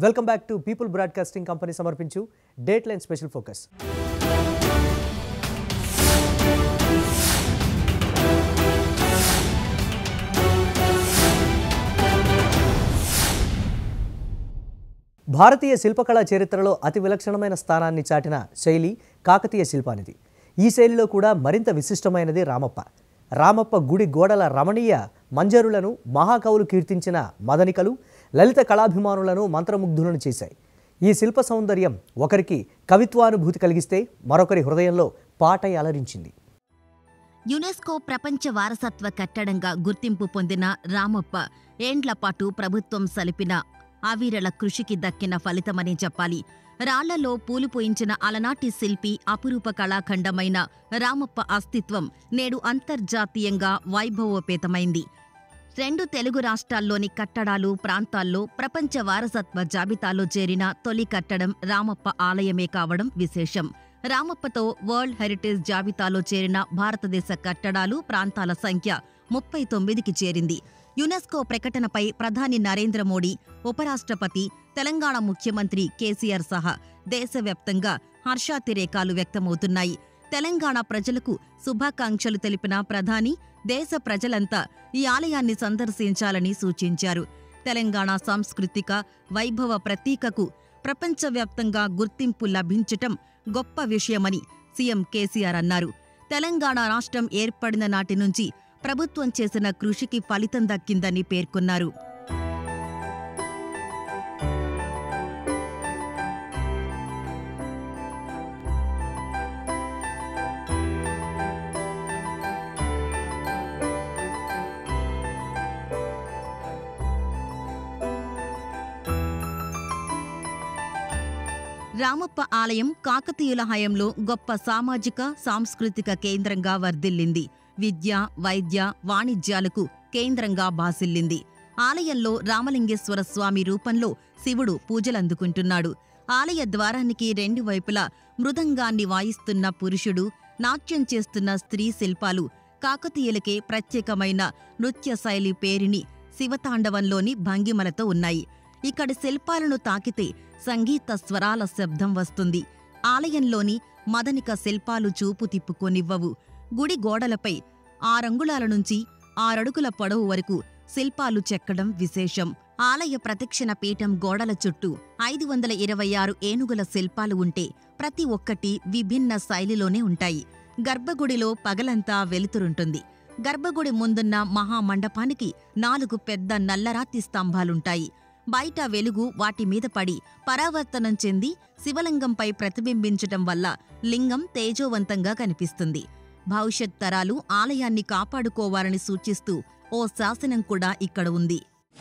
welcome back to people broadcasting company సమర్పించు date line special focus భారతీయ శిల్పకళా చరిత్రలో అతి విలక్షణమైన స్థానాన్ని చాటిన శైలి కాకతీయ శిల్పానిది ఈ శైలిలో కూడా మరింత విశిష్టమైనది రామప్ప రామప్ప గుడి గోడల రమణీయ మంజరులను మహాకవులు కీర్తించిన మదనికలు లలిత కళాభిమానులను మంత్రముగ్ధులను చేశాయి ఈ శిల్ప సౌందర్యం ఒకరికి కవిత్వానుభూతి కలిగిస్తే మరొకరి హృదయంలో పాటై అలరించింది యునెస్కో ప్రపంచ వారసత్వ కట్టడంగా గుర్తింపు పొందిన రామప్ప ఏండ్ల పాటు ప్రభుత్వం సలిపిన అవిరళ కృషికి దక్కిన ఫలితమనే చెప్పాలి రాళ్లలో పూలు పోయించిన అలనాటి శిల్పి అపురూప కళాఖండమైన రామప్ప అస్తిత్వం నేడు అంతర్జాతీయంగా వైభవోపేతమైంది రెండు తెలుగు రాష్ట్రాల్లోని కట్టడాలు ప్రాంతాల్లో ప్రపంచ వారసత్వ జాబితాలో చేరిన తొలి కట్టడం రామప్ప ఆలయమే కావడం విశేషం రామప్పతో వరల్డ్ హెరిటేజ్ జాబితాలో చేరిన భారతదేశ కట్టడాలు ప్రాంతాల సంఖ్య ముప్పై తొమ్మిదికి చేరింది యునెస్కో ప్రకటనపై ప్రధాని నరేంద్ర మోడీ ఉపరాష్ట్రపతి తెలంగాణ ముఖ్యమంత్రి కేసీఆర్ సహా దేశవ్యాప్తంగా హర్షాతిరేకాలు వ్యక్తమవుతున్నాయి తెలంగాణ ప్రజలకు శుభాకాంక్షలు తెలిపిన ప్రధాని దేశ ప్రజలంతా ఈ ఆలయాన్ని సందర్శించాలని సూచించారు తెలంగాణ సాంస్కృతిక వైభవ ప్రతీకకు ప్రపంచవ్యాప్తంగా గుర్తింపు లభించటం గొప్ప విషయమని సీఎం కేసీఆర్ అన్నారు తెలంగాణ రాష్ట్రం ఏర్పడిన నాటి నుంచి ప్రభుత్వం చేసిన కృషికి ఫలితం దక్కిందని పేర్కొన్నారు రామప్ప ఆలయం కాకతీయుల హయంలో గొప్ప సామాజిక సాంస్కృతిక కేంద్రంగా వర్ధిల్లింది విద్య వైద్య వాణిజ్యాలకు కేంద్రంగా బాసిల్లింది ఆలయంలో రామలింగేశ్వర స్వామి రూపంలో శివుడు పూజలందుకుంటున్నాడు ఆలయ ద్వారానికి రెండు వైపులా మృదంగాన్ని వాయిస్తున్న పురుషుడు నాట్యం చేస్తున్న స్త్రీ శిల్పాలు కాకతీయులకే ప్రత్యేకమైన నృత్య శైలి పేరిని శివతాండవంలోని భంగిమలతో ఉన్నాయి ఇక్కడి శిల్పాలను తాకితే సంగీత స్వరాల శబ్దం వస్తుంది ఆలయంలోని మదనిక శిల్పాలు చూపు తిప్పుకొనివ్వవు గుడి గోడలపై ఆరంగుళాల నుంచి ఆరడుగుల పొడవు వరకు శిల్పాలు చెక్కడం విశేషం ఆలయ ప్రదక్షిణ పీఠం గోడల చుట్టూ ఐదు వందల ఇరవై ఆరు ఏనుగుల శిల్పాలు ఉంటే ప్రతి ఒక్కటి విభిన్న శైలిలోనే ఉంటాయి గర్భగుడిలో పగలంతా వెలుతురుంటుంది గర్భగుడి ముందున్న మహామండపానికి నాలుగు పెద్ద నల్లరాతి స్తంభాలుంటాయి బయట వెలుగు వాటి మీద పడి పరావర్తనం చెంది శివలింగంపై ప్రతిబింబించటం వల్ల లింగం తేజోవంతంగా కనిపిస్తుంది భవిష్యత్ తరాలు ఆలయాన్ని కాపాడుకోవాలని సూచిస్తూ ఓ శాసనం కూడా ఇక్కడ ఉంది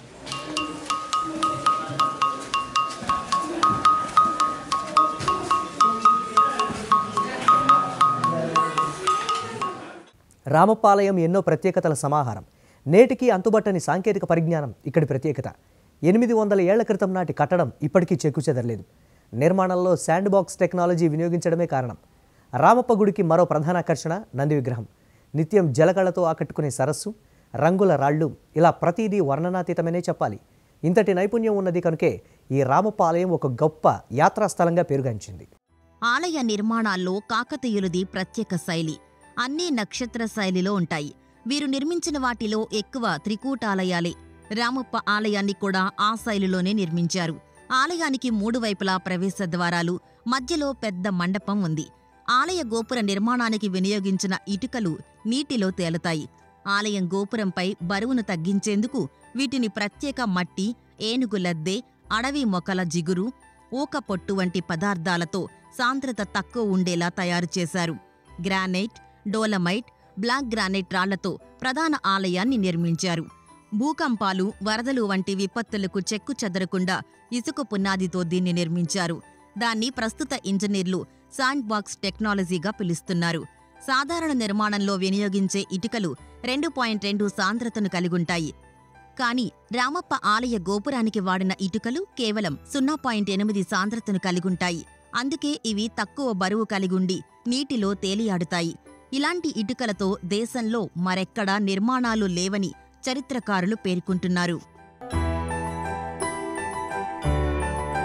రామపాలయం ఎన్నో ప్రత్యేకతల సమాహారం నేటికి అంతుబట్టని సాంకేతిక పరిజ్ఞానం ఇక్కడి ప్రత్యేకత ఎనిమిది వందల ఏళ్ల క్రితం నాటి కట్టడం ఇప్పటికీ చెక్కుచెదరలేదు నిర్మాణంలో శాండ్ బాక్స్ టెక్నాలజీ వినియోగించడమే కారణం రామప్ప గుడికి మరో ప్రధాన ఆకర్షణ నంది విగ్రహం నిత్యం జలకళతో ఆకట్టుకునే సరస్సు రంగుల రాళ్ళు ఇలా ప్రతిదీ వర్ణనాతీతమనే చెప్పాలి ఇంతటి నైపుణ్యం ఉన్నది కనుకే ఈ రామప్ప ఆలయం ఒక గొప్ప యాత్రాస్థలంగా పేరుగాంచింది ఆలయ నిర్మాణాల్లో కాకతీయులది ప్రత్యేక శైలి అన్నీ నక్షత్ర శైలిలో ఉంటాయి వీరు నిర్మించిన వాటిలో ఎక్కువ త్రికూటాలయాలే రామప్ప ఆలయాన్ని కూడా ఆ శైలిలోనే నిర్మించారు ఆలయానికి మూడు వైపులా ప్రవేశ ద్వారాలు మధ్యలో పెద్ద మండపం ఉంది ఆలయ గోపుర నిర్మాణానికి వినియోగించిన ఇటుకలు నీటిలో తేలుతాయి ఆలయం గోపురంపై బరువును తగ్గించేందుకు వీటిని ప్రత్యేక మట్టి ఏనుగు లద్దె అడవి మొక్కల జిగురు ఊక పొట్టు వంటి పదార్థాలతో సాంద్రత తక్కువ ఉండేలా తయారు చేశారు గ్రానైట్ డోలమైట్ బ్లాక్ గ్రానైట్ రాళ్లతో ప్రధాన ఆలయాన్ని నిర్మించారు భూకంపాలు వరదలు వంటి విపత్తులకు చెక్కు చెదరకుండా ఇసుక పునాదితో దీన్ని నిర్మించారు దాన్ని ప్రస్తుత ఇంజనీర్లు శాండ్ బాక్స్ టెక్నాలజీగా పిలుస్తున్నారు సాధారణ నిర్మాణంలో వినియోగించే ఇటుకలు రెండు పాయింట్ రెండు సాంద్రతను కలిగుంటాయి కానీ రామప్ప ఆలయ గోపురానికి వాడిన ఇటుకలు కేవలం సున్నా పాయింట్ ఎనిమిది సాంద్రతను కలిగుంటాయి అందుకే ఇవి తక్కువ బరువు కలిగుండి నీటిలో తేలియాడుతాయి ఇలాంటి ఇటుకలతో దేశంలో మరెక్కడా నిర్మాణాలు లేవని చరిత్రకారులు పేర్కొంటున్నారు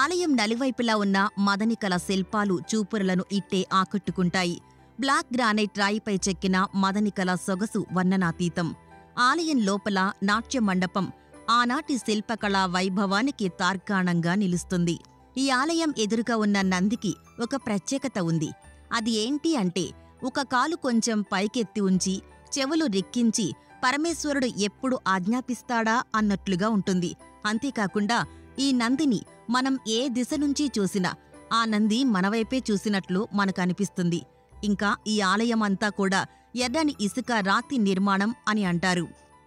ఆలయం నలువైపులా ఉన్న మదనికల శిల్పాలు చూపురులను ఇట్టే ఆకట్టుకుంటాయి బ్లాక్ గ్రానైట్ రాయిపై చెక్కిన మదనికల సొగసు వర్ణనాతీతం ఆలయం లోపల నాట్య మండపం ఆనాటి శిల్పకళా వైభవానికి తార్కాణంగా నిలుస్తుంది ఈ ఆలయం ఎదురుగా ఉన్న నందికి ఒక ప్రత్యేకత ఉంది అది ఏంటి అంటే ఒక కాలు కొంచెం పైకెత్తి ఉంచి చెవులు రిక్కించి పరమేశ్వరుడు ఎప్పుడు ఆజ్ఞాపిస్తాడా అన్నట్లుగా ఉంటుంది అంతేకాకుండా ఈ నందిని మనం ఏ దిశ నుంచి చూసినా ఆ నంది మనవైపే చూసినట్లు మనకు అనిపిస్తుంది ఇంకా ఈ ఆలయం అంతా కూడా ఎర్రని ఇసుక రాతి నిర్మాణం అని అంటారు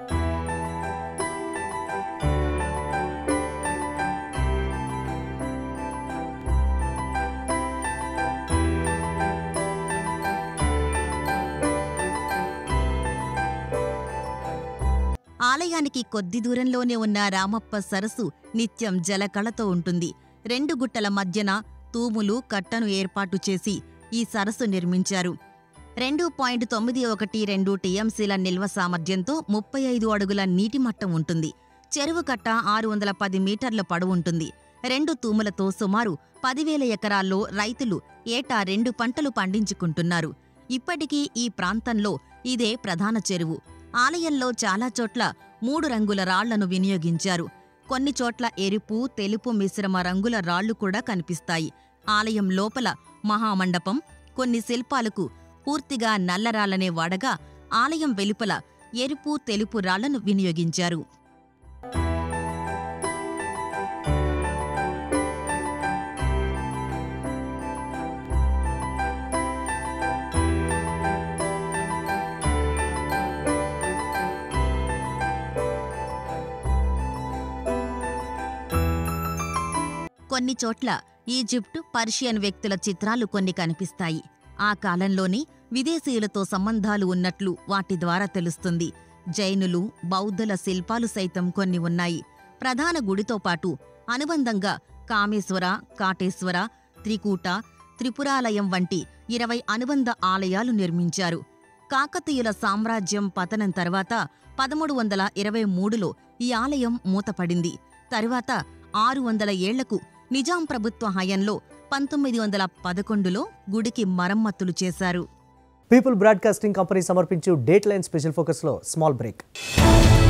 ఆలయానికి కొద్ది దూరంలోనే ఉన్న రామప్ప సరస్సు నిత్యం జలకళతో ఉంటుంది రెండు గుట్టల మధ్యన తూములు కట్టను ఏర్పాటు చేసి ఈ సరస్సు నిర్మించారు రెండు పాయింట్ తొమ్మిది ఒకటి రెండు టీఎంసీల నిల్వ సామర్థ్యంతో ముప్పై ఐదు అడుగుల నీటి మట్టం ఉంటుంది చెరువు కట్ట ఆరు వందల పది మీటర్ల పొడవుంటుంది రెండు తూములతో సుమారు పదివేల ఎకరాల్లో రైతులు ఏటా రెండు పంటలు పండించుకుంటున్నారు ఇప్పటికీ ఈ ప్రాంతంలో ఇదే ప్రధాన చెరువు ఆలయంలో చాలా చోట్ల మూడు రంగుల రాళ్లను వినియోగించారు కొన్ని చోట్ల ఎరుపు తెలుపు మిశ్రమ రంగుల రాళ్లు కూడా కనిపిస్తాయి ఆలయం లోపల మహామండపం కొన్ని శిల్పాలకు పూర్తిగా నల్లరాళ్లనే వాడగా ఆలయం వెలుపల ఎరుపు తెలుపు రాళ్లను వినియోగించారు కొన్ని చోట్ల ఈజిప్టు పర్షియన్ వ్యక్తుల చిత్రాలు కొన్ని కనిపిస్తాయి ఆ కాలంలోనే విదేశీయులతో సంబంధాలు ఉన్నట్లు వాటి ద్వారా తెలుస్తుంది జైనులు బౌద్ధుల శిల్పాలు సైతం కొన్ని ఉన్నాయి ప్రధాన గుడితో పాటు అనుబంధంగా కామేశ్వర కాటేశ్వర త్రికూట త్రిపురాలయం వంటి ఇరవై అనుబంధ ఆలయాలు నిర్మించారు కాకతీయుల సామ్రాజ్యం పతనం తర్వాత పదమూడు వందల ఇరవై మూడులో ఈ ఆలయం మూతపడింది తరువాత ఆరు వందల ఏళ్లకు నిజాం ప్రభుత్వ హయంలో పంతొమ్మిది వందల పదకొండులో గుడికి మరమ్మతులు చేశారు పీపుల్ బ్రాడ్కాస్టింగ్ కంపెనీ సమర్పించు డేట్ లైన్ స్పెషల్ ఫోకస్లో స్మాల్ బ్రేక్